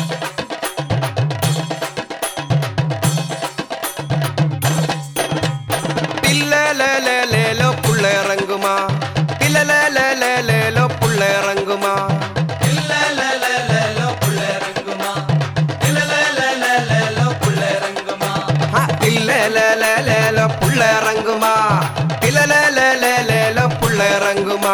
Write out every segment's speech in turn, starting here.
பில்லலேலேலேலோ புள்ள இறங்குமா பில்லலேலேலேலோ புள்ள இறங்குமா ஆ, பில்லலேலேலேலோ புள்ள இறங்குமா பில்லலேலேலேலோ புள்ள இறங்குமா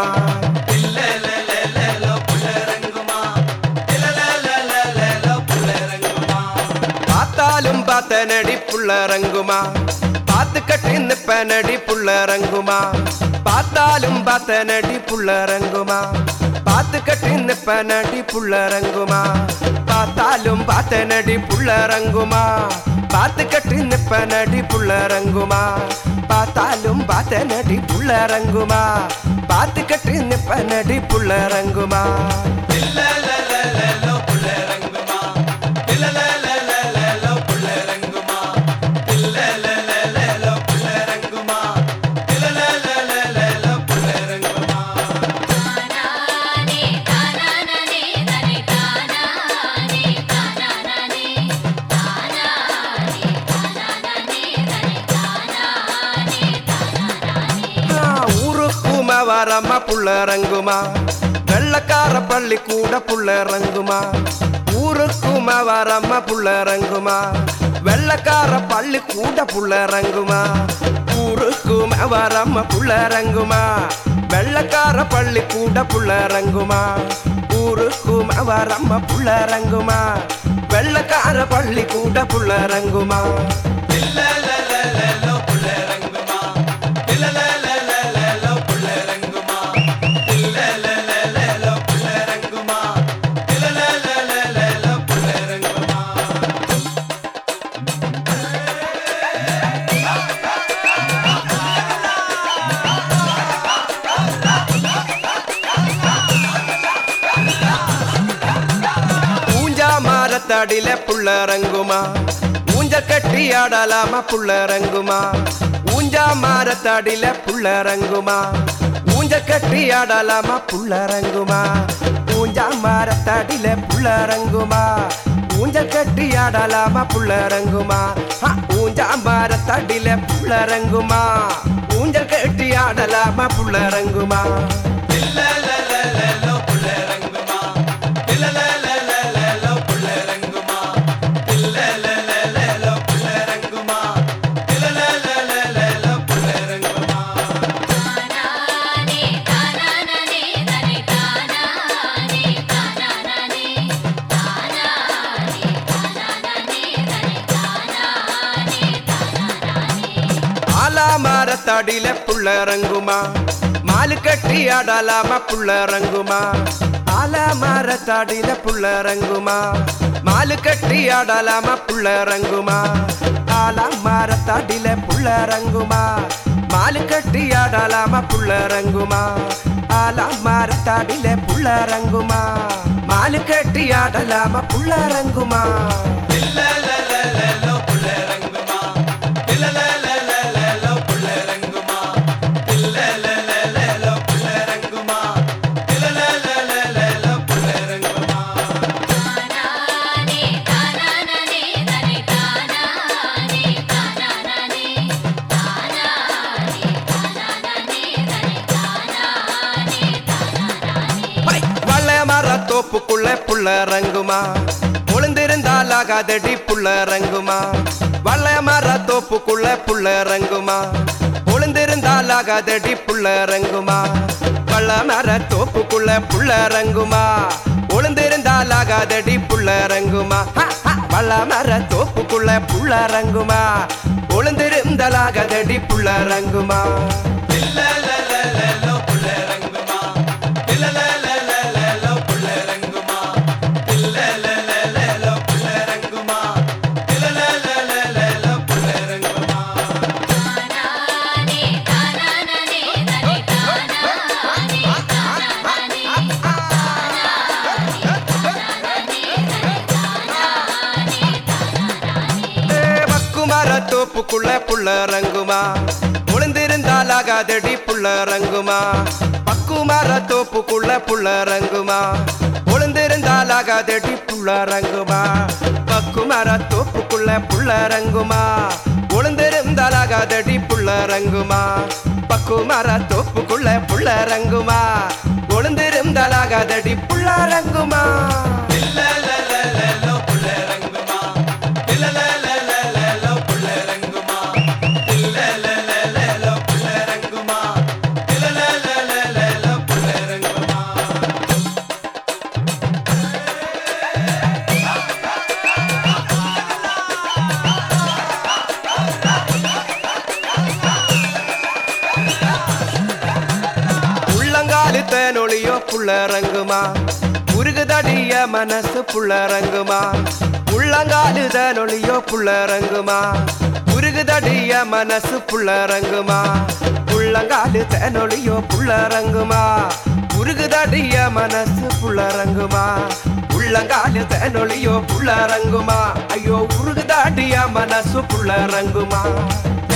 பார்த்தாலும் பார்த்த நடி புள்ள இறங்குமா பார்த்து கட்டி நிப்ப நடி புள்ள இறங்குமா பார்த்தாலும் பார்த்த நடி புள்ள இறங்குமா பார்த்து கட்டி நிப்ப நடி புள்ள இறங்குமா பார்த்தாலும் பார்த்த நடி புள்ள இறங்குமா பார்த்து கட்டி நிப்ப நடி புள்ள இறங்குமா பார்த்தாலும் பார்த்த நடி புள்ள இறங்குமா பார்த்து கட்டி நிப்ப நடி புள்ள இறங்குமா தானானே தானானே தனி தானானே தானானே தானானே தானானே தனி தானானே தானானே ஆ, ஊருக்கும வரம புள்ள இறங்குமா வெள்ளக்கார பள்ளி கூட புள்ள இறங்குமா ஊருக்கும வரம புள்ள இறங்குமா வெள்ளக்கார பள்ளி கூட புள்ள இறங்குமா ஊருக்கும வரம புள்ள இறங்குமா வெள்ளக்கார பள்ளி கூட புள்ள இறங்குமா ஊருக்கும வரம புள்ள இறங்குமா வெள்ளக்கார பள்ளி கூட புள்ள இறங்குமா ஊஞ்சா மரத்தடியில புள்ள இறங்குமா ஊஞ்ச கட்டி ஆடலாமா புள்ள இறங்குமா ஊஞ்சா மரத்தடியில புள்ள இறங்குமா ஊஞ்ச கட்டி ஆடலாமா புள்ள இறங்குமா ஊஞ்சா மரத்தடியில புள்ள இறங்குமா ஊஞ்ச கட்டி ஆடலாமா புள்ள இறங்குமா ஆ, ஊஞ்சா மரத்தடியில புள்ள இறங்குமா ஊஞ்சல் கட்டி ஆடலாமா புள்ள இறங்குமா தானானே தானானே தனி தானானே தானானே தானானே தானானே தனி தானானே தானானே ஆலா மரத்தடியில புள்ள இறங்குமா மாலு கட்டி ஆடலாமா புள்ள இறங்குமா ஆலா மரத்தடியில புள்ள இறங்குமா மாலு கட்டி ஆடலாமா புள்ள இறங்குமா ஆலா மரத்தடியில புள்ள இறங்குமா மாலு கட்டி ஆடலாமா புள்ள இறங்குமா ஆலா மரத்தடியில புள்ள இறங்குமா மாலு கட்டி ஆடலாமா புள்ள இறங்குமா தானானே தானானே தனி தானானே தானானே தானானே தானானே தனி தானானே தானானே வள்ள மர தோப்புக்குள்ள புள்ள இறங்குமா ஒளிந்திருந்தால் ஆகாதடி புள்ள இறங்குமா வள்ள மர தோப்புக்குள்ள புள்ள இறங்குமா ஒளிந்திருந்தால் ஆகாதடி புள்ள இறங்குமா வள்ள மர தோப்புக்குள்ள புள்ள இறங்குமா ஒளிந்திருந்தால் ஆகாதடி புள்ள இறங்குமா ஹ, ஹ. வள்ள மர தோப்புக்குள்ள புள்ள இறங்குமா ஒளிந்திருந்தால் ஆகாதடி புள்ள இறங்குமா தானானே தானானே தனி தானானே தானானே தானானே தானானே தனி தானானே தானானே பக்குமர தோப்புக்குள்ள புள்ள இறங்குமா ஒளிந்திருந்தால் ஆகாதடி புள்ள இறங்குமா பக்குமர தோப்புக்குள்ள புள்ள இறங்குமா ஒளிந்திருந்தால் ஒளிந்திருந்தாலாகாதடி புள்ளரங்குமா பக்குமர தோப்புக்குள்ள புள்ளரங்குமா ஒளிந்திருந்தாலாகாதடி புள்ளரங்குமா பக்குமர தோப்புக்குள்ள புள்ளரங்குமா ஒளிந்திருந்தாலாகாதடி புள்ளரங்குமா உள்ளங்காலு தேனொளியோ புள்ளரங்குமா உருகுதடிய மனசு புள்ளரங்குமா உள்ளங்காலு தேனொளியோ புள்ளரங்குமா உருகுதடிய மனசு புள்ளரங்குமா உள்ளங்காலு தேனொளியோ புள்ளரங்குமா உருகுதடிய மனசு புள்ளரங்குமா உள்ளங்காலு தேனொளியோ புள்ளரங்குமா ஐயோ உருகுதாடிய மனசு புள்ளரங்குமா